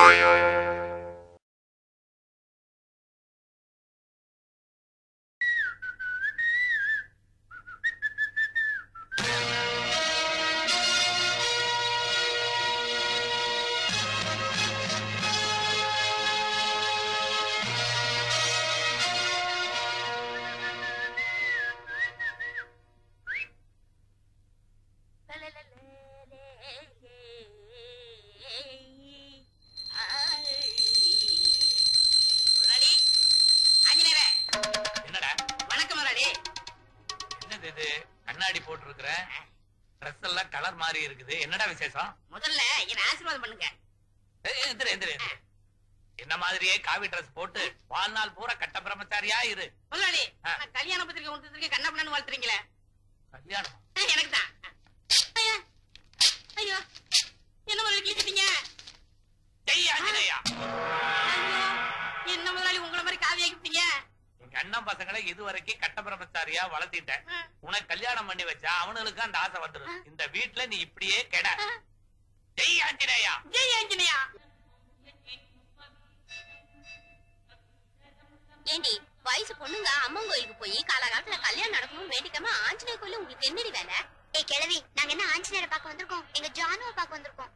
முதலாளி, ஆஞ்சநேயரே, என்னடா வணக்கம் முதலாளி. என்னது இது கண்ணாடி போட்டிருக்கிற ட்ரெஸ் எல்லாம் கலர் மாறி இருக்குது என்னடா விசேஷம் முதல்ல என்னை ஆசீர்வாதம் பண்ணுங்க ஏய், எந்திரு, எந்திரு, எந்திரு. என்ன மாதிரியே காவி ட்ரெஸ் போட்டு வாழ்நாள் பூரா கட்ட பிரம்மச்சாரியா இரு முதலாளி ஆ. நான் கல்யாண பத்திரிக்கை கொடுத்ததுக்கு கண்ணா பண்ணு வளர்த்துறீங்களே கல்யாணம் எனக்கு தான் ஐயா ஐயோ என்ன முதலாளி கிழிச்சிட்டீங்க ஜெய் ஆஞ்சநேயா ஐயோ என்ன முதலாளி உங்களை மாதிரி காவி ஆக்கிட்டீங்க எங்க அண்ணன் பசங்களை இதுவரைக்கும் கட்ட பிரம்மச்சாரியா வளர்த்திட்டேன் உனக்கு கல்யாணம் பண்ணி வச்சா அவனுக்கு அந்த ஆசை வந்துடும் இந்த வீட்டுல நீ இப்படியே கெட ஜெய் ஆஞ்சநேயா ஜெய் ஆஞ்சனியா ஏண்டி வயசு பொண்ணுங்க அம்மன் கோயிலுக்கு போய் காலகாலத்துல கல்யாணம் நடக்கணும்னு வேண்டிக்காம ஆஞ்சநேயர் கோயில உங்களுக்கு என்னடி வேலை ஏய் கிழவி நாங்க என்ன ஆஞ்சநேயரை பார்க்க வந்திருக்கோம் எங்க ஜானுவை பார்க்க வந்திருக்கோம்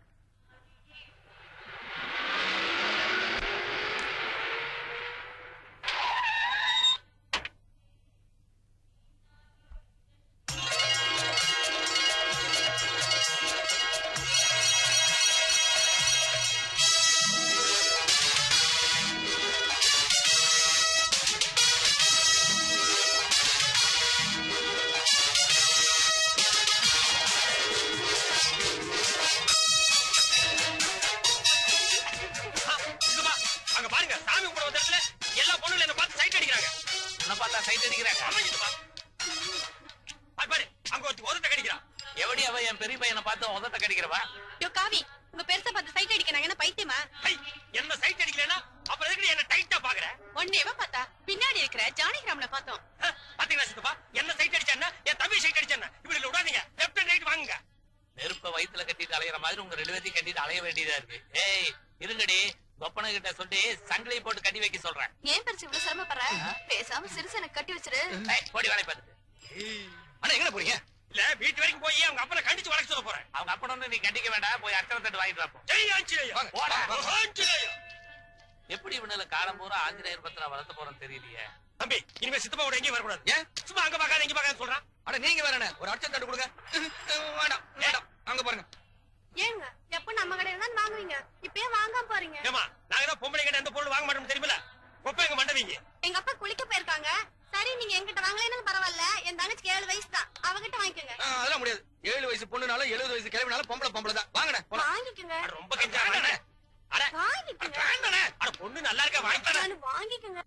இதுமா, அங்க பாருங்க சாமி கூட வந்த இடத்துல எல்லா பொண்ணுங்களும் என்ன பார்த்து சைட் அடிக்கிறாங்க உன்னை பார்த்தா சைட் அடிக்கிறாங்க ஆமா, இதுமா. அது பாரு அங்க ஒருத்தி உதட்ட கடிக்கிறான் எவடி அவ என் பெரிய பையனை பார்த்து உதட்ட கடிக்கிறவா யோ காவி உங்க பெருசா பார்த்து சைட் அடிக்கிறாங்க என்ன பைத்தியமா ஐ, என்ன சைட் அடிக்கலன்னா அப்புறம் எதுக்கு என்ன டைட்டா பாக்குற ஒன்னேவா பார்த்தா பின்னாடி இருக்கிற ஜானகிராமனை பார்த்தோம் அஹ், பாத்தீங்களா சித்தப்பா என்ன சைட் அடிச்சான்னா என் தம்பி சைட் அடிச்சான்னா இப்படி விடாதீங்க லெஃப்ட் அண்ட் ரைட் வாங்குங்க நெருப்ப வயித்துல கட்டிட்டு அலையிற மாதிரி உங்க ரெண்டு பேத்தையும் கட்டிட்டு அலைய வேண்டியதா இருக்கு ஏய் இருங்கடி கொப்பன கிட்ட சொல்லி சங்கிலி போட்டு கட்டி வைக்க சொல்றேன் ஏன் பெருசு இவ்வளவு சிரமப்படுற பேசாம சிறுசு எனக்கு கட்டி வச்சிரு ஏய், போடி வேலை பார்த்துட்டு அண்ணா எங்க போறீங்க இல்ல வீட்டு வரைக்கும் போய் அவங்க அப்பனை கண்டிச்சு வளர்க்க சொல்ல போறேன் அவங்க அப்பட வந்து நீ கட்டிக்க வேண்டாம் போய் அர்ச்சனை தட்டு வாங்கிட்டு வாப்போம் ஜெய் ஆஞ்சநேயா போடா. ஆஞ்சநேயா எப்படி இவனுல காலம் பூரா ஆஞ்சநேயர் பத்திர வளர்த்த போறோம் தெரியலையே தம்பி இனிமே சித்தப்பாவோட எங்கேயும் வரக்கூடாது ஏன் சும்மா அங்க பார்க்காத இங்க பார்க்காத சொல்றான் அட நீங்க வேற ஒரு அர்ச்சனை தட்டு கொடுங்க வேண்டாம் வேண்டாம் அங்க பாருங்க ஏங்க எப்ப நம்ம கடையில தான் வாங்குவீங்க இப்பயே வாங்காம பாருங்க ஏமா நாங்க தான் பொம்பளை கிட்ட எந்த பொருள் வாங்க மாட்டோம் தெரியுமில கொப்பை எங்க மண்டவீங்க எங்க அப்பா குளிக்க போயிருக்காங்க சரி நீங்க என்கிட்ட வாங்கலைன்னு பரவாயில்ல என் தங்கச்சிக்கு ஏழு வயசு தான் அவகிட்ட வாங்கிக்கோங்க ஆ, அதெல்லாம் முடியாது ஏழு வயசு பொண்ணுனால எழுபது வயசு கிளம்பினாலும் பொம்பளை பொம்பளை தான் வாங்கினேன் வாங்கிக்கோங்க அட, ரொம்ப கெஞ்சாங்க அட வாங்கிக்கோங்க வேண்டானே அட பொண்ணு நல்லா இருக்க வாங்கி தரேன் நான் வாங்கிக்கோங்க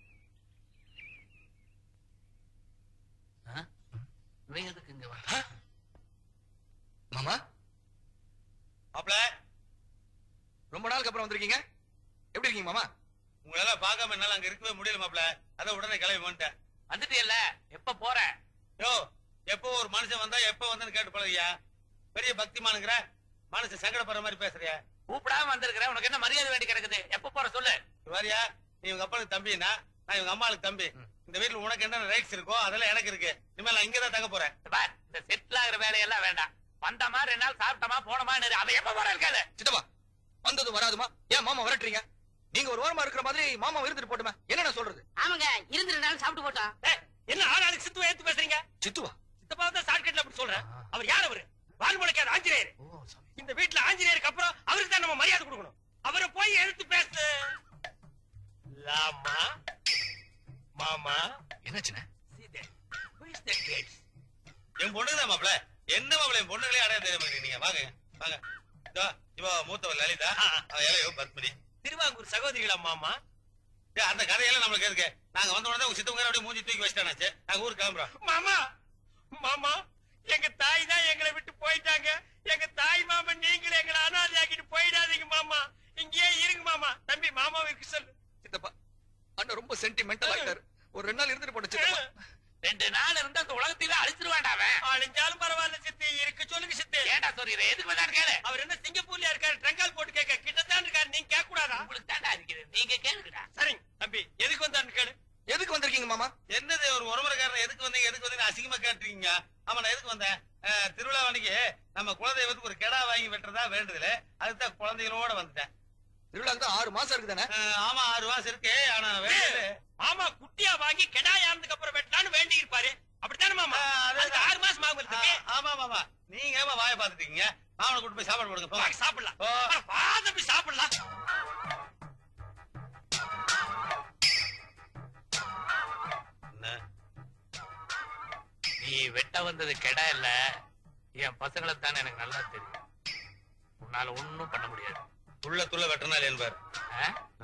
இவன் எதுக்கு இங்க வந்தான்? மாமா மாப்ள ரொம்ப நாளுக்கு அப்புறம் வந்திருக்கீங்க எப்படி இருக்கீங்க மாமா உங்களால பார்க்காம என்னால அங்க இருக்கவே முடியல மாப்ள அதான் உடனே கிளம்பி வந்துட்டேன் வந்துட்டியல்ல எப்ப போற யோ எப்போ ஒரு மனுஷன் வந்தா எப்போ வந்தேன்னு கேட்டு பழகியா பெரிய பக்திமானுங்கிற மனுஷன் சங்கடப்படுற மாதிரி பேசுறியா கூப்பிடாம வந்திருக்கிற உனக்கு என்ன மரியாதை வேண்டி கிடக்குது எப்ப போற சொல்லு வாரியா நீ உங்க அப்பனுக்கு தம்பினா நான் இவங்க அம்மாளுக்கு தம்பி இந்த வீட்டுல உனக்கு என்ன ரைட்ஸ் இருக்கோ அதெல்லாம் எனக்கு இருக்கு இனிமேல் நான் இங்கதான் தங்க போறேன் இந்த பார், இந்த செட்டில் ஆகுற வேலையெல்லாம் வேண்டாம் வந்தமா ரெண்டு நாள் சாப்பிட்டமா போனமா அவ எப்ப போற இருக்காது சித்தப்பா வந்தது வராதுமா ஏன் மாமா விரட்டுறீங்க நீங்க ஒரு ஓரமா இருக்கிற மாதிரி மாமா இருந்துட்டு போட்டுமே என்ன நான் சொல்றது ஆமாங்க இருந்து ரெண்டு நாள் சாப்பிட்டு போட்டோம் ஏய், என்ன ஆளாளுக்கு சித்துவ ஏத்து பேசுறீங்க சித்துவா சித்தப்பா தான் ஷார்ட்கட்ல அப்படி சொல்றேன் அவர் யார் அவரு வாழ்முளைக்காத ஆஞ்சநேயர் இந்த வீட்டுல ஆஞ்சநேயருக்கு அப்புறம் அவருக்கு தான் நம்ம மரியாதை கொடுக்கணும் அவரை போய் எடுத்து பேசு லாமா மாமா என்னாச்சுண்ணே என் பொண்ணுதான் மாப்பிள என்ன மாப்பிள என் பொண்ணுகளே அடைய தெரிய மாட்டேங்க வாங்க வாங்க இதோ இவ மூத்தவள் லலிதா அவ இளையவ பத்மினி திருவாங்கூர் சகோதரிகள் அம்மா அந்த கதையெல்லாம் நம்மளுக்கு இருக்கு நாங்க வந்த உடனே உங்க சித்தவங்க அப்படியே மூஞ்சி தூக்கி வச்சிட்டானாச்சு நாங்க ஊருக்கு கிளம்புறோம் மாமா மாமா எங்க தாய் தான் எங்களை விட்டு போயிட்டாங்க எங்க தாய் மாமா நீங்களும் எங்களை அனாதையாக்கிட்டு போயிடாதீங்க மாமா இங்கேயே இருங்க மாமா தம்பி மாமாவுக்கு சொல்லு சித்தப்பா அண்ணன் ரொம்ப சென்டிமெண்டல் ஆயிட்டாரு ஒரு ரெண்டு நாள் இருந்துட்டு போட்ட சித்தப்பா ரெண்டு நாள் இருந்தா இந்த உலகத்தில அழிச்சிருவான்டா அவன் அழிஞ்சாலும் பரவாயில்ல சித்தி இருக்கு சொல்லுங்க சித்தி ஏன்டா சொல்றீங்க எதுக்கு வந்தாரு கேளு அவர் என்ன சிங்கப்பூர்ல இருக்காரு ட்ரங்கால் போட்டு கேட்க கிட்டத்தான் இருக்காரு நீங்க கேட்க கூடாதா உங்களுக்கு தாண்டா இருக்குது நீங்க கேளுங்கடா சரிங்க தம்பி எதுக்கு வந்தான்னு கேளு எதுக்கு வந்திருக்கீங்க மாமா என்னது ஒரு உறவுக்காரன் எதுக்கு வந்தீங்க எதுக்கு வந்தீங்க அசிங்கமா கேட்டுருக்கீங்க ஆமா நான் எதுக்கு வந்தேன் அஹ், திருவிழா அன்னைக்கு நம்ம குலதெய்வத்துக்கு ஒரு கெடா வாங்கி வெட்டுறதா வேண்டுதல அதுதான் குழந்தைகளோட வந்துட்டேன் திருவிழாக்கு தான் ஆறு மாசம் இருக்குதானே அஹ், ஆமா ஆறு மாசம் இருக்கு ஆனா வேண்டுதல் ஆமா குட்டியா வாங்கி கெடாயானதுக்கு அப்புறம் வெட்டலான்னு வேண்டி இருப்பாரு அப்படித்தானே மாமா ஆ, அதுதான். அதுக்கு ஆறு மாசம் ஆகும் இருக்கு ஆமா ஆமா நீங்க ஏமா வாய பாத்துட்டீங்க மாமனை கூட்டு போய் சாப்பாடு கொடுங்க போ. வாங்க சாப்பிடலாம் ஓ. வா தம்பி சாப்பிடலாம் என்ன? நீ வெட்ட வந்தது கெடா இல்ல என் பசங்களை தானே எனக்கு நல்லா தெரியும் உன்னால ஒண்ணும் பண்ண முடியாது துள்ள துள்ள வெட்டினால் என்பார் ஆ?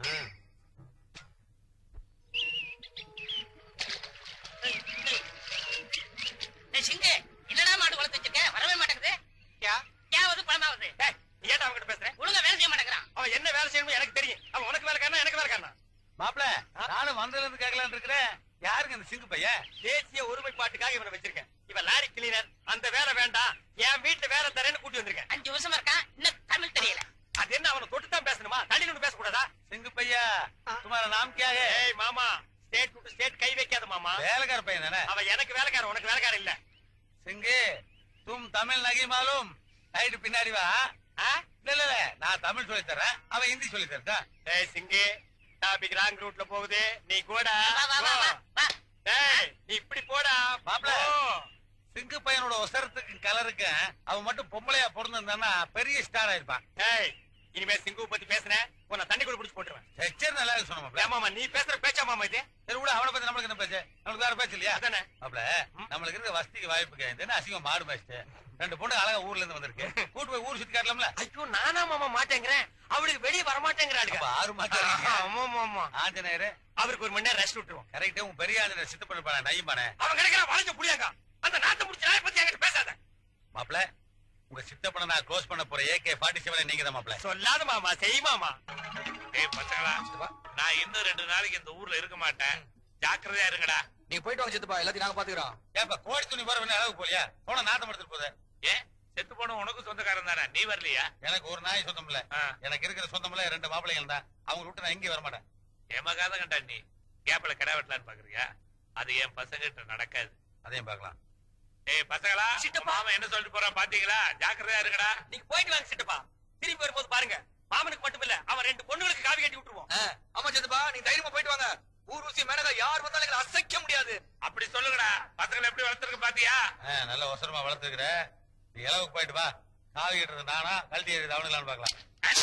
டேய் சிங்கு என்னடா மாடு வளர்த்து வச்சிருக்க வரவே மாட்டேங்குது யா ஏவது பழமாவது டேய், நீ ஏன்டா அவன்கிட்ட பேசுற ஒழுங்கா வேலை செய்ய மாட்டேங்கிறான் அவன் என்ன வேலை செய்யணும் எனக்கு தெரியும் அவன் உனக்கு வேலை காரணம் எனக்கு வேலை காரணம் மாப்பிள நானும் வந்ததுல இருந்து கேட்கலான்னு இருக்கிறேன் யாருங்க இந்த சிங்கு பையன் தேசிய ஒருமைப்பாட்டுக்காக இவனை வச்சிருக்கேன் இவன் லாரி கிளீனர் அந்த வேலை வேண்டாம் என் வீட்டுல வேலை தரேன்னு கூட்டி வந்திருக்கேன் அஞ்சு வருஷமா இருக்கான் இன்னும் தமிழ் தெரியல அது என்ன அவனை தொட்டு தான் பேசணுமா தள்ளி நின்னு பேசக்கூடாதா சிங்கு பையா तुम्हारा नाम क्या है ஏய் மாமா ஸ்டேட் டு ஸ்டேட் கை வைக்காத மாமா வேலைக்கார பையன் தானே அவன் எனக்கு வேலைக்காரன் உனக்கு வேலைக்காரன் இல்ல சிங்கு தும் தமிழ் நகி மாலும் ரைட்டு பின்னாடி வா ஆ? இல்ல இல்ல இல்ல நான் தமிழ் சொல்லி தரேன் அவன் ஹிந்தி சொல்லி தரட்டா ஏய் சிங்கு டாபிக் ராங் ரூட்ல போகுது நீ கூட வா வா வா வா வா டேய் நீ இப்படி போடா மாப்ள. போ. சிங்கு பையனோட ஒசரத்துக்கு கலருக்கு அவன் மட்டும் பொம்பளையா பிறந்திருந்தான்னா பெரிய ஸ்டார் ஆயிருப்பான் டேய் இனிமே சிங்கு பத்தி பேசுனேன் உன்னை தண்ணி கூட புடிச்சு போட்டுருவேன் எச்சர் நல்லா இருக்கு சொன்ன மாப்ள ஏமாமா நீ பேசுற பேச்சா மாமா இது சரி விட அவனை பத்தி நம்மளுக்கு என்ன பேச்சு நம்மளுக்கு வேற பேச்சு இல்லையா அதானே மாப்ள நம்மளுக்கு இருக்க வசதிக்கு வாய்ப்பு கிடையாது அசிங்கம் மாடு பேசிட்டு ரெண்டு பொண்ணு அழகா ஊர்ல இருந்து வந்திருக்கு கூட்டு போய் ஊர் சுத்தி காட்டலாம்ல ஐயோ நானா மாமா மாட்டேங்கிறேன் அவளுக்கு வெளியே வர மாட்டேங்கிறாளுங்க அப்ப ஆறு மாசம் இருக்கீங்க. ஆமா ஆமா ஆஞ்சநேயரு அவருக்கு ஒரு மணி நேரம் ரெஸ்ட் விட்டுருவோம் கரெக்டா உன் பெரிய ஆஞ்சநேயர் சித்து பண்ண நையும்பானே அவன் கிடைக்கிற வளைஞ்ச புளியாங்க அந்த நாட்டை முடிச்ச நாயை பத்தி என்கிட்ட பேசாத மாப்ள உங்க சித்தப்பனை நான் க்ளோஸ் பண்ண போற ஏகே ஃபார்ட்டி செவன் நீங்க தான் மாப்ள சொல்லாத மாமா செய் மாமா டேய் பசங்களா நான் இன்னும் ரெண்டு நாளைக்கு இந்த ஊர்ல இருக்க மாட்டேன் ஜாக்கிரதையா இருங்கடா நீங்க போயிட்டு வாங்க சித்தப்பா எல்லாத்தையும் நாங்க பாத்துக்கிறோம் ஏப்பா கோடி துணி போற வேணா அளவுக்கு போலியா போன நாத்தம் எடுத்துட்டு போகுது ஏன் செத்து போன உனக்கும் சொந்தக்காரன் தானே நீ வரலையா எனக்கு ஒரு நாய் சொந்தம் இல்ல ஆ. எனக்கு இருக்கிற சொந்தம் இல்ல ரெண்டு மாப்பிள்ளைகள் தான் அவங்க விட்டு நான் எங்கேயும் வர மாட்டேன் ஏமாகாத கண்டா நீ கேப்ல கடை வெட்டலான்னு பாக்குறியா அது என் பசங்கிட்ட நடக்காது அதையும் பார்க்கலாம் ஏய் பசங்களா சித்தப்பா. மாமா என்ன சொல்லிட்டு போறான் பாத்தீங்களா ஜாக்கிரதையா இருக்கடா நீங்க போயிட்டு வாங்க சித்தப்பா திரும்பி வரும்போது பாருங்க மாமனுக்கு மட்டும் இல்ல அவன் ரெண்டு பொண்ணுங்களுக்கு காவி கட்டி விட்டுருவோம் ஆ, ஆமா சித்தப்பா நீங்க தைரியமா போயிட்டு வாங்க ஊர்வசி மேனகா யார் வந்தாலும் எங்களை அசைக்க முடியாது அப்படி சொல்லுங்கடா பசங்களை எப்படி வளர்த்துருக்கு பாத்தியா ஆ, நல்ல அவசரமா வளர்த்துக்கிற நீ இளவுக்கு போயிட்டு வா காவி கட்டுறது நானா கழட்டி எறிது அவனுங்களான்னு பார்க்கலாம்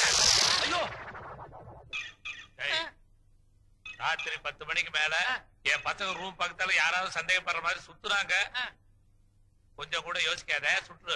ஐயோ ஏய், ராத்திரி பத்து மணிக்கு மேல என் பசங்க ரூம் பக்கத்துல யாராவது சந்தேகப்படுற மாதிரி சுத்துறாங்க கொஞ்சம் கூட யோசிக்காத சுற்று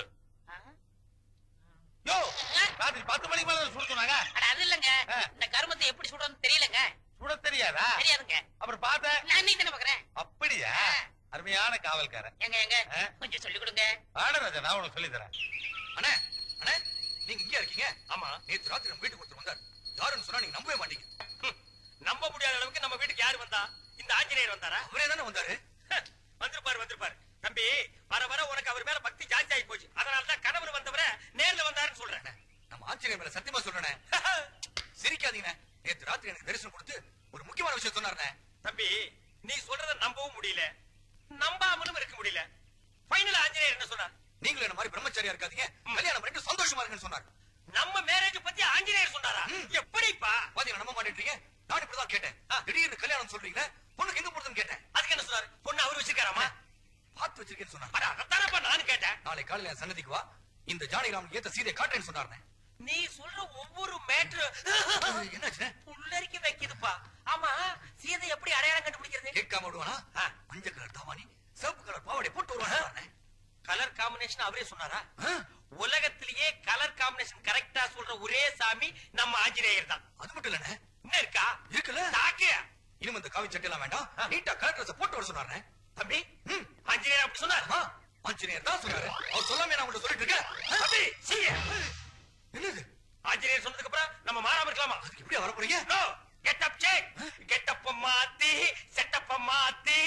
யோ ராத்திரி பத்து மணிக்கு மேல சுட சொன்னாங்க அட அது இல்லங்க ஆ. இந்த கருமத்தை எப்படி சுடணும்னு தெரியலங்க சுட தெரியாதா தெரியாதுங்க அப்புறம் பார்த்தேன் நான் இன்னைக்கு தானே பாக்குறேன் அப்படியா அருமையான காவல்காரன் எங்க எங்க ஆ. கொஞ்சம் சொல்லி கொடுங்க ஆடராஜா நான் உனக்கு சொல்லி தரேன் அண்ணே அண்ணே நீங்க இங்கே இருக்கீங்க ஆமா நேத்து ராத்திரி நம்ம வீட்டுக்கு ஒருத்தர் வந்தார் யாருன்னு சொன்னா நீங்க நம்பவே மாட்டீங்க ஹம், நம்ப முடியாத அளவுக்கு நம்ம வீட்டுக்கு யாரு வந்தா இந்த ஆஞ்சநேயர் வந்தாரா அவரே தானே வந்தாரு வந்திருப்பாரு வந்திருப்பாரு தம்பி வர வர உனக்கு அவர் மேல பக்தி ஜாஸ்தி ஆகி போச்சு அதனாலதான் கணவர் வந்தவர நேர்ல வந்தாருன்னு சொல்றேன் அண்ணே, நம்ம ஆச்சரியம் மேல சத்தியமா சொல்றேனே சிரிக்காதீங்க நேத்து ராத்திரி எனக்கு தரிசனம் கொடுத்து ஒரு முக்கியமான விஷயம் சொன்னாருண்ணே தம்பி நீ சொல்றத நம்பவும் முடியல நம்பாமலும் இருக்க முடியல ஃபைனல் ஆஞ்சநேயர் என்ன சொன்னார் நீங்களும் என்ன மாதிரி பிரம்மச்சாரியா இருக்காதீங்க கல்யாணம் பண்ணிட்டு சந்தோஷமா இருக்குன்னு சொன்னார் நம்ம மேரேஜ் பத்தி ஆஞ்சநேயர் சொன்னாரா எப்படிப்பா பாத்தீங்க நம்ப மாட்டேன்றீங்க நான் இப்படிதான் கேட்டேன் ஆ, திடீர்னு கல்யாணம் சொல்றீங்களே பொண்ணுக்கு எங்க போறதுன்னு கேட்டேன் அதுக்கு என்ன சொன்னாரு பொண்ணு அவரு வச்சிருக்காராமா பார்த்து வச்சிருக்கேன்னு சொன்னார் அட அதானப்பா நானும் கேட்டேன் நாளை காலையில என் சன்னதிக்கு வா இந்த ஜானகிராமன் ஏத்த சீதை காட்டுறேன்னு சொன்னாருண்ணே நீ சொல்ற ஒவ்வொரு மேட்ரு என்னாச்சுண்ணே புல்லரிக்க வைக்குதுப்பா ஆமா சீதை எப்படி அடையாளம் கண்டுபிடிக்கிறது கேட்காம விடுவானா ஆ. மஞ்சள் கலர் தாவாணி சிவப்பு கலர் பாவாடை போட்டு வருவானே கலர் காம்பினேஷன் அவரே சொன்னாரா ஆ, உலகத்திலேயே கலர் காம்பினேஷன் கரெக்டா சொல்ற ஒரே சாமி நம்ம ஆஞ்சநேயர் தான் அது மட்டும் இல்லண்ணே என்ன இருக்கா இருக்குல்ல தாக்கு இனிமே இந்த காவி சட்டை எல்லாம் வேண்டாம் நீட்டா கலர் ட்ரெஸ் போட்டு வர சொன்னாருண்ணே தம்பி ம். ஆஞ்சநேயர் அப்படி சொன்னார் ஆ, ஆஞ்சநேயர் தான் சொன்னாரு அவர் சொல்லாம நான் உங்கள்ட்ட சொல்லிட்டு இருக்கேன் தம்பி செய்ய என்னது ஆஞ்சநேயர் சொன்னதுக்கு அப்புறம் நம்ம மாறாம இருக்கலாமா அதுக்கு எப்படி வர போறீங்க no get up check get up மாத்தி செட்டப் மாத்தி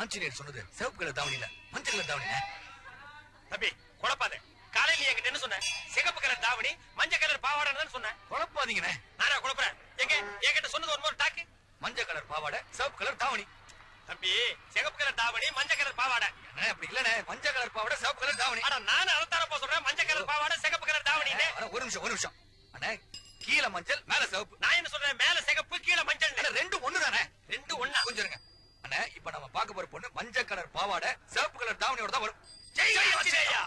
ஆஞ்சநேயர் சொன்னது சிவப்பு கலர் தாவணி இல்ல மஞ்சள் கலர் தாவணி தம்பி குழப்பாத காலையில என்கிட்ட என்ன சொன்ன சிகப்பு கலர் தாவணி மஞ்சள் கலர் பாவாடைன்னு தான் சொன்னேன் குழப்பாதீங்கண்ணே நானா குழப்பறேன் எங்க என்கிட்ட சொன்னது ஒரு முறை டாக்கு மஞ்சள் கலர் பாவாடை சிவப்பு கலர் தாவணி தம்பி சிகப்பு கலர் தாவணி மஞ்சள் கலர் பாவாடை அண்ணே, அப்படி இல்லண்ணே மஞ்சள் கலர் பாவாடை சிவப்பு கலர் தாவணி ஆனா நானும் அதைத்தானப்பா சொல்றேன் மஞ்சள் கலர் பாவாடை சிகப்பு கலர் தாவணின்னு அண்ணே, ஒரு நிமிஷம் ஒரு நிமிஷம் அண்ணே கீழே மஞ்சள் மேல சிவப்பு நான் என்ன சொல்றேன் மேல சிகப்பு கீழே மஞ்சள் அண்ணே, ரெண்டும் ஒண்ணுதானே ரெண்டு ஒண்ணா கொஞ்சம் இருங்க அண்ணே இப்ப நம்ம பார்க்க போற பொண்ணு மஞ்சள் கலர் பாவாடை சிவப்பு கலர் தாவணியோட தான் வரும் ஜெய் ஆஞ்சநேயா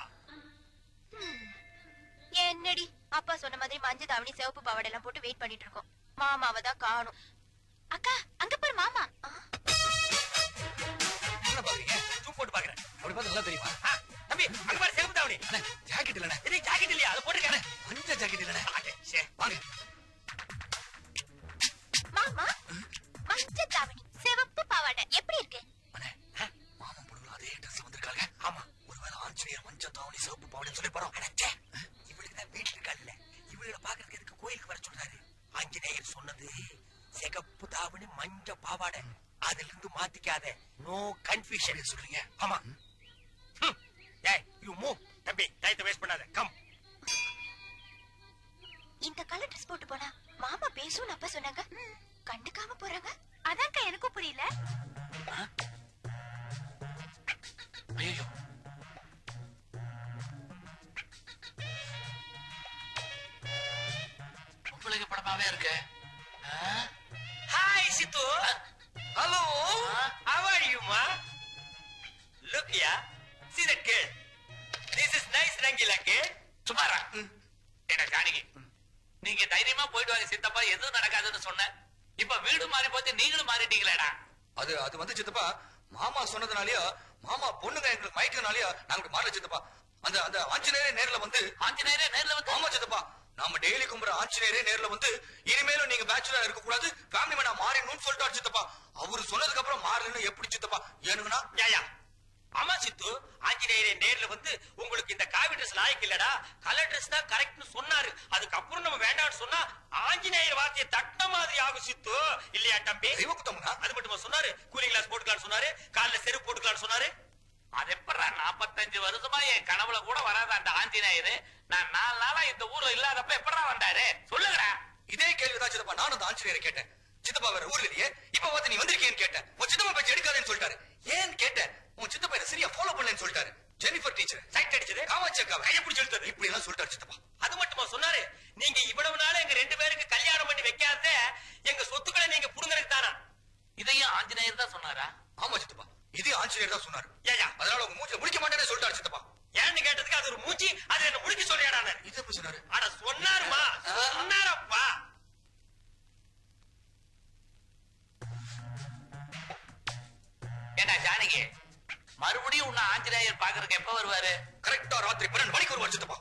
என்னடி அப்பா சொன்ன மாதிரி மஞ்சள் தாவணி சிவப்பு பாவாடை எல்லாம் போட்டு வெயிட் பண்ணிட்டு இருக்கோம் மாமாவை தான் காணும் அக்கா அங்க பாரு மாமா ஆ, என்ன பாக்குறீங்க ஜூம் போட்டு பாக்குறேன் அப்படி பார்த்தா நல்லா தெரியுமா ஆ, தம்பி அங்க பாரு சிகப்பு தாவணி அண்ணே ஜாக்கெட் இல்லண்ணே இது ஜாக்கெட் இல்லையா அதை போட்டுருக்கேன் மஞ்சள் ஜாக்கெட் இல்லண்ணே வாங்க மாமா மஞ்சள் தாவணி சிவப்பு பாவாடை எப்படி இருக்கு அண்ணே மாமன் பொண்ணுல அதே ட்ரெஸ் வந்திருக்காங்க ஆமா ஒருவேளை ஆஞ்சநேயர் மஞ்சள் தாவணி சிவப்பு பாவாடைன்னு சொல்லி போறோம் அண்ணே இவளுக்கு தான் வீட்டுல இருக்காங்கல்ல இவளுகளை பாக்குறதுக்கு எதுக்கு கோயிலுக்கு வர சொல்றாரு ஆஞ்சநேயர் சொன்னது சிகப்பு தாவணி மஞ்ச பாவாடை அதுல இருந்து மாத்திக்காத நோ கன்ஃபியூஷன் சொல்றீங்க ஆமா ஹம். ஏய் யூ மூவ் தம்பி டைத்தை வேஸ்ட் பண்ணாத கம் இந்த கலர் ட்ரெஸ் போட்டு போனா மாமா பேசும் அப்பா சொன்னாங்க கண்டுக்காம போறாங்க அதான்க்கா எனக்கும் புரியல ஐயோ பொம்பளைங்க படமாவே இருக்கு hi Sidhu hello how are you ma look ya see that girl this is nice rangila girl சுமாரா என்ன ஜானகி நீங்க தைரியமா போயிட்டு வாங்க சித்தப்பா எதுவும் நடக்காதுன்னு சொன்னேன் இப்ப வீடு மாறி போச்சு நீங்களும் மாறிட்டீங்களேடா அது அது வந்து சித்தப்பா மாமா சொன்னதுனாலயோ மாமா பொண்ணுங்க எங்களுக்கு மயக்கிறதுனாலயோ நாங்க மாறல சித்தப்பா அந்த அந்த ஆஞ்சநேயரே நேர்ல வந்து ஆஞ்சநேயரே நேர்ல வந்து ஆமா சித்தப்பா நாம டெய்லி கும்புற ஆஞ்சநேயரே நேர்ல வந்து இனிமேலும் நீங்க பேச்சுலர் இருக்க கூடாது ஃபேமிலி மேனா மாறணும்னு சொல்லிட்டாரு சித்தப்பா அவரு சொன்னதுக்கு அப்புறம் மாறலன்னு எப்படி சித்தப்பா ஏனுங்கண்ணா யாயா ஆமா சித்து ஆஞ்சநேயரே நேர்ல வந்து உங்களுக்கு இந்த காவி ட்ரெஸ் லாய்க்கு இல்லடா கலர் ட்ரெஸ் தான் கரெக்ட்னு சொன்னாரு அதுக்கப்புறம் நம்ம வேண்டாம்னு சொன்னா ஆஞ்சநேயர் வார்த்தையை தட்ட மாதிரி ஆகும் சித்து இல்லையா தம்பி தெய்வ குத்தம்னா அது மட்டுமா சொன்னாரு கூலிங் கிளாஸ் போட்டுக்கலாம்னு சொன்னாரு கால்ல செருப்பு போட்டுக்கலாம்னு சொன்னாரு அது எப்படா நாப்பத்தஞ்சு வருஷமா என் கனவுல கூட வராத அந்த ஆஞ்சநேயரு நான் நாலு நாளா இந்த ஊர்ல இல்லாதப்ப எப்படா வந்தாரு சொல்லுங்கடா இதே கேள்விதான் சித்தப்பா நானும் அந்த ஆஞ்சநேயரை கேட்டேன் சித்தப்பா வேற ஊர்ல இல்லையே இப்ப வந்து நீ வந்திருக்கேன்னு கேட்டேன் உன் சித்தப்பா பேச்சு எடுக்காதேன்னு சொல்லிட்டாரு ஏன்னு கேட்டேன் உன் சித்தப்பா என்ன சரியா ஃபாலோ பண்ணலன்னு சொல்லிட்டாரு ஜெனிஃபர் டீச்சர் சைட் அடிச்சது காமாட்சி அக்கா கையை பிடிச்சி இழுத்தாரு இப்படி எல்லாம் சொல்லிட்டாரு சித்தப்பா அது மட்டுமா சொன்னாரு நீங்க இவ்வளவு நாள் எங்க ரெண்டு பேருக்கு கல்யாணம் பண்ணி வைக்காத எங்க சொத்துக்களை நீங்க புடுங்கறதுக்கு தானா இதையும் ஆஞ்சநேயர் தான் சொன்னாரா ஆமா சித்தப்பா இதே ஆஞ்சநேயர் தான் சொன்னாரு ஏயா அதனால உங்க மூஞ்சில முடிக்க மாட்டேன்னு சொல்லிட்டாரு சித்தப்பா ஏன்னு கேட்டதுக்கு அது ஒரு மூஞ்சி அது என்ன முடிக்க சொல்லியாடான இது எப்படி சொன்னாரு அட சொன்னாருமா சொன்னாரப்பா ஏண்டா ஜானகி மறுபடியும் உன்னை ஆஞ்சநேயர் பாக்குறதுக்கு எப்ப வருவாரு கரெக்டா ராத்திரி பன்னெண்டு மணிக்கு வருவார் சித்தப்பா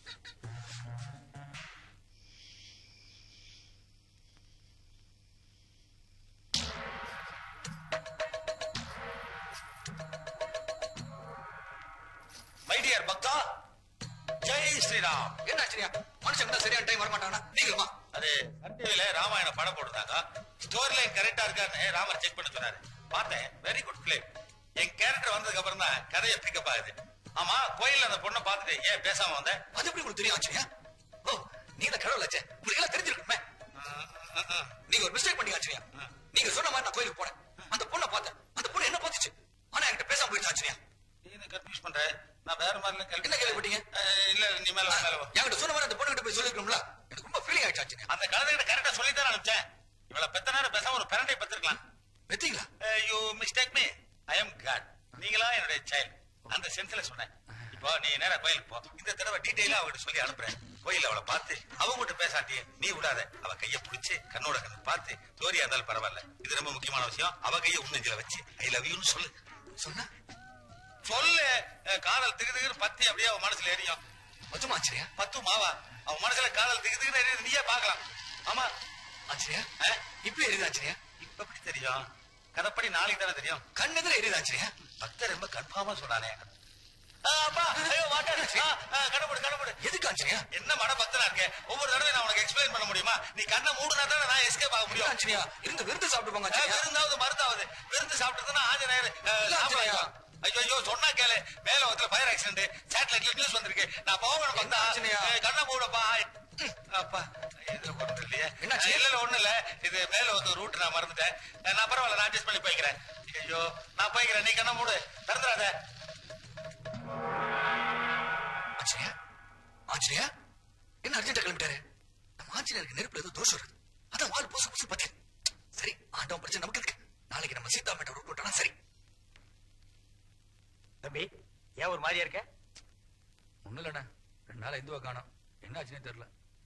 மை டியர் பக்தா ஜெய் ஸ்ரீராம் என்ன ஆச்சரியா மனுஷன் தான் சரியான டைம் வர மாட்டானா நீங்களுமா அது சன் டிவில ராமாயண படம் போட்டுருந்தாங்க ஸ்டோரி லைன் கரெக்டா இருக்கான்னு ராமர் செக் பண்ண சொன்னாரு பார்த்தேன் வெரி குட் பிளே என் கேரக்டர் வந்ததுக்கு அப்புறம் தான் கதையை பிக்கப் ஆகுது ஆமா கோயில்ல அந்த பொண்ணை பார்த்துட்டு ஏன் பேசாம வந்த அது எப்படி உங்களுக்கு தெரியும் ஆச்சரியா ஓ நீங்க தான் கடவுளாச்சே உங்களுக்கு எல்லாம் தெரிஞ்சிருக்குமே நீங்க ஒரு மிஸ்டேக் பண்ணீங்க ஆச்சரியா நீங்க சொன்ன மாதிரி நான் கோயிலுக்கு போனேன் அந்த பொண்ணை பார்த்தேன் அந்த பொண்ணு என்ன பார்த்துச்சு ஆனா என்கிட்ட பேசாம போயிடுச்சு ஆச்சரியா நீ கன்ஃபியூஸ் பண்ற நான் வேற மாதிரி கேள்வி என்ன கேள்விப்பட்டீங்க? அஹ், இல்ல நீ மேல வா, மேல வா. என்கிட்ட சொன்ன மாதிரி அந்த பொண்ணு கிட்ட போய் சொல்லிருக்கணும்ல எனக்கு ரொம்ப ஃபீலிங் ஆயிடுச்சு ஆச்சரியா அந்த கழுதைகிட்ட கரெக்டா சொல்லி தான் அனுப்பிச்சேன் இவள பெத்த நேரம் பேசாம ஒரு பிரண்டை பத்திருக்கலாம் வெத்தீங்களா you mistake me I am god நீங்களா என்னுடைய சைல்ட் அந்த சென்ஸ்ல சொன்னேன் இப்போ நீ நேரா கோயிலுக்கு போ இந்த தடவை டீடைலா அவகிட்ட சொல்லி அனுப்புறேன் கோயில்ல அவளை பார்த்து அவங்க மட்டும் பேசாட்டி நீ விடாத அவ கைய பிடிச்சு கண்ணோட கண்ணு பார்த்து தோரியா இருந்தாலும் பரவாயில்ல இது ரொம்ப முக்கியமான விஷயம் அவ கைய உன்னெஞ்சில வச்சு ஐ லவ் யூன்னு சொல்லு சொன்னா சொல்லு அஹ், காதல் திகு திகுன்னு பத்தி அப்படியே அவன் மனசுல எரியும் மொத்தமா ஆச்சரியா பத்து மாவா அவன் மனசுல காதல் திகு திகுன்னு எரியுது நீயே பார்க்கலாம் ஆமா ஆச்சரியா அஹ், இப்படி எரியுது ஆச்சரியா இப்ப எப்படி தெரியும் கதைப்படி நாளைக்கு தானே தெரியும் கண் எதிர எரியுது ஆச்சரியா பக்தர் ரொம்ப கன்ஃபார்மா சொன்னானே ஆ, அப்பா ஐயோ வாட்டர் கடவுடு கடவுடு எதுக்கு ஆஞ்சனியா என்ன மட பக்தனா இருக்க ஒவ்வொரு தடவை நான் உனக்கு எக்ஸ்பிளைன் பண்ண முடியுமா நீ கண்ணை மூடுனா தானே நான் எஸ்கேப் ஆக முடியும் ஆஞ்சனியா இருந்து விருந்து சாப்பிட்டு போங்க ஆ, ஆஞ்சனியா விருந்தாவது மருந்தாவது விருந்து சாப்பிட்டதுன்னா ஆஞ்சநேயர் ஆ, இல்ல, ஆஞ்சநேயா. ஐயோ ஐயோ சொன்னா கேளு மேல ஒருத்தர் ஃபயர் ஆக்சிடென்ட் சேட்டலைட்ல நியூஸ் வந்திருக்கு நான் போகணும் வந்தா ஆஞ்சநேயா. ஏ, கண்ணை மூடப்பா ம், அப்பா இது ஒண்ணும் இல்லையே என்னாச்சு? இல்ல இல்ல ஒண்ணு இல்ல இது மேல வந்து ரூட் நான் மறந்துட்டேன் நான் பரவாயில்ல நான் அட்ஜஸ்ட் பண்ணி போய்க்கிறேன் ஐயோ நான் போய்க்கிறேன் நீ கண்ணை மூடு திறந்துடாத ஆஞ்சனியா ஆஞ்சனியா என்ன அர்ஜென்ட்டா கிளம்பிட்டாரு நம்ம ஆஞ்சனியருக்கு நெருப்புல ஏதோ தோஷம் இருக்கு அதான் வால் புசு புசு பத்தி சரி ஆண்டவன் பிரச்சனை நமக்கு இருக்கு நாளைக்கு நம்ம சீதா மேட்ட ரூட் விட்டோம்னா சரி தம்பி ஏன் ஒரு மாதிரியா இருக்க ஒண்ணும் இல்லண்ணா ரெண்டு நாள் இந்துவா காணோம் என்ன ஆச்சுன்னே தெரியல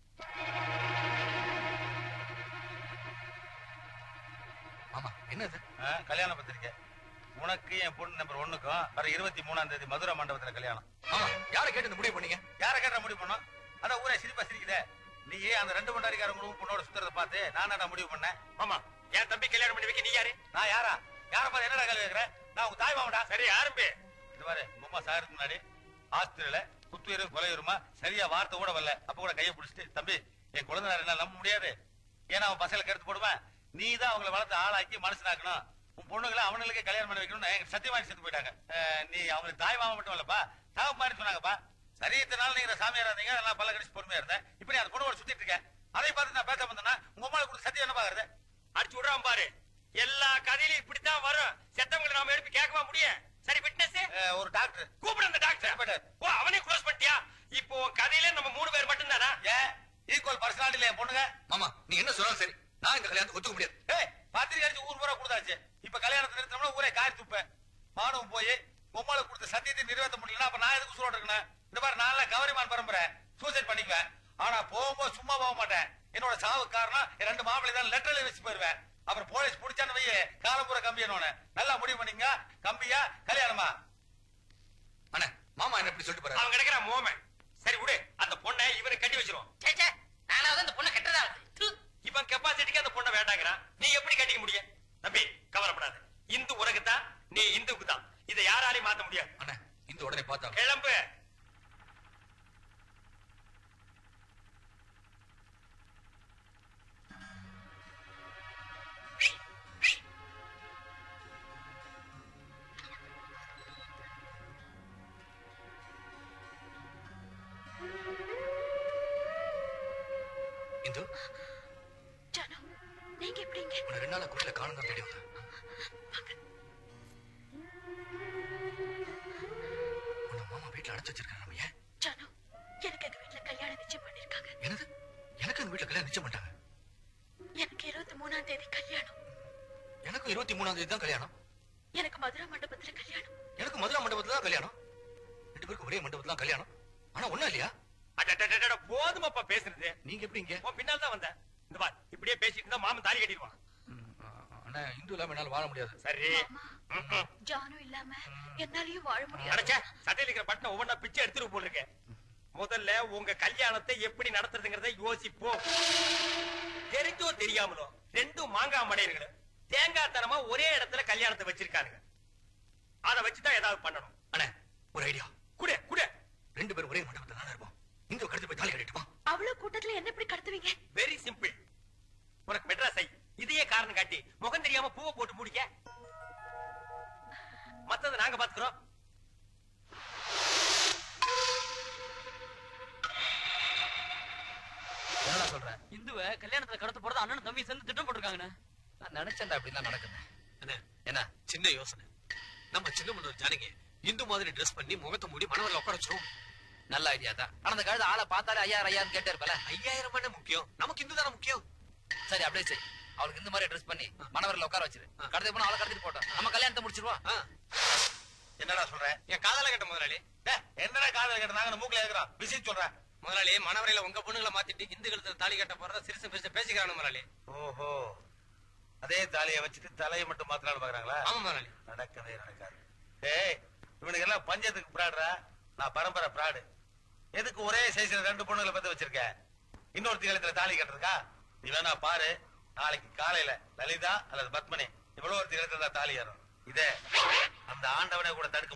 ஆமா என்னது ஆ, கல்யாண பத்திரிக்கை உனக்கு என் பொண்ணு நம்பர் ஒண்ணுக்கும் வர இருபத்தி மூணாம் தேதி மதுரை மண்டபத்துல கல்யாணம் ஆமா யாரை கேட்டு இந்த முடிவு பண்ணீங்க யார கேட்ட முடிவு பண்ணோம் அதான் ஊரே சிரிப்பா சிரிக்குதே நீ அந்த ரெண்டு மண்டாரிக்காரங்களும் பொண்ணோட சுத்துறத பார்த்து நான் முடிவு பண்ணேன் மாமா என் தம்பி கல்யாணம் பண்ணி வைக்க நீ யாரு நான் யாரா யார பார்த்து என்னடா கேள்வி கேட்கிறேன் நான் உங்க தாய் மாமடா சரி ஆரம்பி இது பாரு உமா சாருக்கு முன்னாடி ஆஸ்திரேலியா குத்துயிரும் கொலையுருமா சரியா வார்த்தை கூட வரல அப்ப கூட கையை பிடிச்சிட்டு தம்பி என் குழந்தை என்னால நம்ப முடியாது ஏன்னா அவன் பசங்களை கருத்து போடுவேன் நீ தான் அவங்களை வளர்த்து ஆளாக்கி மனுஷனாக்கணும் உன் பொண்ணுங்களை அவனுங்களுக்கே கல்யாணம் பண்ணி வைக்கணும்னு எங்க சத்தியமாரி செத்து போயிட்டாங்க அஹ், நீ அவங்களுக்கு தாய் மாமா மட்டும் இல்லப்பா தகவல் மாதிரி சொன்னாங்கப்பா சரி இத்தனை நாள் நீங்க சாமியாரா இருந்தீங்க நான் பல கடிச்சு பொறுமையா இருந்தேன் இப்ப நீ அந்த பொண்ணோட சுத்திட்டு இருக்கேன் அதை பார்த்து நான் பேச வந்தேன்னா உங்க அம்மாவுக்கு கொடுத்த சத்தியம் என்ன பாக்குறது அடிச்சு விடுறான் பாரு எல்லா கதையிலும் இப்படித்தான் வரும் செத்தவங்களை நாம எழுப்பி கேட்கவா முடியும் சரி ஃபிட்னஸ் அஹ், ஒரு டாக்டர் கூப்பிடு அந்த டாக்டர் ஓ அவனே க்ளோஸ் பண்ணிட்டியா இப்போ உன் கதையில நம்ம மூணு பேர் மட்டும் தானா ஏன் ஈக்குவல் பர்சனாலிட்டி என் பொண்ணுங்க மாமா நீ என்ன சொன்னாலும் சரி நான் இந்த கல்யாணத்தை ஒத்துக்க முடியாது ஏய் பத்திரிக்கை அடிச்சு ஊர் பூரா கொடுத்தாச்சு இப்ப கல்யாணத்தை நிறுத்தணும்னா ஊரே காரி துப்பேன் மானவன் போய் உம்மால கொடுத்த சத்தியத்தை நிறைவேற்ற முடியலன்னா அப்ப நான் எதுக்கு உசுரோட இருக்கணும் இந்த மாதிரி நான் கவரிமான் பரம்பரை சூசைட் பண்ணிக்குவேன் ஆனா போகும்போது சும்மா போக மாட்டேன் என்னோட சாவு காரணம் என் ரெண்டு மாப்பிள்ளை தான் லெட்டர்ல வச்சு போயிருவேன் அப்புறம் போலீஸ் பிடிச்சான்னு வையே காலம்புற கம்பி என்னோட நல்லா முடிவு பண்ணீங்க கம்பியா கல்யாணமா அண்ணா மாமா என்ன இப்படி சொல்லிட்டு போறாரு அவன் கிடைக்கிற மோமன் சரி விடு அந்த பொண்ணை இவனை கட்டி வச்சிருவோம் சே, சே, நானாவது அந்த பொண்ணை கெட்டதா து. இவன் கெப்பாசிட்டிக்கு அந்த பொண்ணை வேண்டாங்கிறான் நீ எப்படி கட்டிக்க முடியும் தம்பி கவலைப்படாத இந்து உனக்கு தான் நீ இந்துக்கு தான் இதை யாராலையும் மாத்த முடியாது அண்ணா இந்த உடனே பார்த்தா கிளம்பு இந்து ஜானு நீங்க எப்படிங்க உன்னை ரெண்டு நாளா கோயில காணும் தான் தேடி வந்தேன் உன்னை மாமா வீட்டுல அடைச்சு வச்சிருக்காரு நம்ம ஏன் ஜானு எனக்கு எங்க வீட்டுல கல்யாணம் நிச்சயம் பண்ணிருக்காங்க என்னது எனக்கு அந்த வீட்டுல கல்யாணம் நிச்சயம் பண்ணிட்டாங்க எனக்கு இருபத்தி மூணாம் தேதி கல்யாணம் எனக்கும் இருபத்தி மூணாம் தேதி தான் கல்யாணம் எனக்கு மதுரை மண்டபத்துல கல்யாணம் எனக்கு மதுரை மண்டபத்துல தான் கல்யாணம் ரெண்டு பேருக்கும் ஒரே மண்டபத்துல தான் கல்யாணம் ஆனா ஒண்ணும் இல்லையா அடடடடட, போதுமாப்பா பேசுறது நீங்க எப்படி இங்க உன் பின்னால் தான் வந்தேன் இந்த பார் இப்படியே பேசிட்டு இருந்தா மாமன் தாலி கட்டிடுவான் ம், ஆ, அண்ணா இந்து இல்லாம என்னால வாழ முடியாது சரி ம், ம். ஜானு இல்லாம என்னாலயும் வாழ முடியாது அடச்சே சட்டையில இருக்கிற பட்டனை ஒவ்வொன்றா பிச்சை எடுத்துட்டு போல இருக்கேன் முதல்ல உங்க கல்யாணத்தை எப்படி நடத்துறதுங்கிறத யோசிப்போம் தெரிஞ்சோ தெரியாமலோ ரெண்டும் மாங்காய் மடையர்களும் தேங்காய் தனமா ஒரே இடத்துல கல்யாணத்தை வச்சிருக்கானுங்க அதை வச்சுதான் ஏதாவது பண்ணணும் அண்ணா ஒரு ஐடியா குடு குடு ரெண்டு பேரும் ஒரே மண்டபத்துல தான் இருப்போம் இந்து கடத்தி போய் தாலி கட்டிட்டுமா அவ்வளவு கூட்டத்துல என்ன எப்படி கடத்துவீங்க வெரி சிம்பிள் உனக்கு மெட்ராஸ் ஐ இதையே காரணம் காட்டி முகம் தெரியாம பூவை போட்டு முடிக்க மத்தத நாங்க பாத்துக்கிறோம் என்னடா சொல்ற இந்துவ கல்யாணத்துல கடத்த போறது அண்ணன் தம்பி சேர்ந்து திட்டம் போட்டிருக்காங்கண்ணே நான் நினைச்சேன்டா அப்படிலாம் நடக்குது அண்ணே, என்ன சின்ன யோசனை நம்ம சின்ன முன்னோர் ஜானகி இந்து மாதிரி ட்ரெஸ் பண்ணி முகத்தை மூடி மணவரில் உட்கார வச்சிருவோம் நல்ல ஐடியா தான் ஆனா அந்த கழுத ஆளை பார்த்தாலே ஐயாயிரம் ஐயாயிரம் கேட்டே இருப்பல ஐயாயிரம் என்ன முக்கியம் நமக்கு இந்து தானே முக்கியம் சரி அப்படியே சரி அவளுக்கு இந்த மாதிரி ட்ரெஸ் பண்ணி மணவரில் உட்கார வச்சிரு கடத்தி போனா அவளை கடத்திட்டு போட்டோம் நம்ம கல்யாணத்தை முடிச்சிருவோம் ஆ, என்னடா சொல்றேன் என் காதல கேட்ட முதலாளி டேய், என்னடா காதல் கேட்ட நாங்க மூக்கில இருக்கிறோம் பிசி சொல்றேன் முதலாளி மணவரையில உங்க பொண்ணுங்களை மாத்திட்டு இந்து கழுத்துல தாலி கட்ட போறதா சிறுசு பெருசு பேசிக்கிறானு முதலாளி ஓஹோ அதே தாலியை வச்சுட்டு தலையை மட்டும் மாத்தலாம்னு பாக்குறாங்களா ஆமா முதலாளி நடக்கவே நடக்காது ஏய் இவனுக்கு எல்லாம் பஞ்சத்துக்கு பிராடுறா நான் பரம்பரை பிராடு எதுக்கு ஒரே சைஸ்ல ரெண்டு பொண்ணுங்களை பத்தி வச்சிருக்க இன்னொருத்தி கழுத்துல தாலி கட்டுறதுக்கா நீ வேணா பாரு நாளைக்கு காலையில லலிதா அல்லது பத்மனி இவ்வளவு ஒரு கழுத்துல தான் தாலி ஏறும் இதே அந்த ஆண்டவனை கூட தடுக்க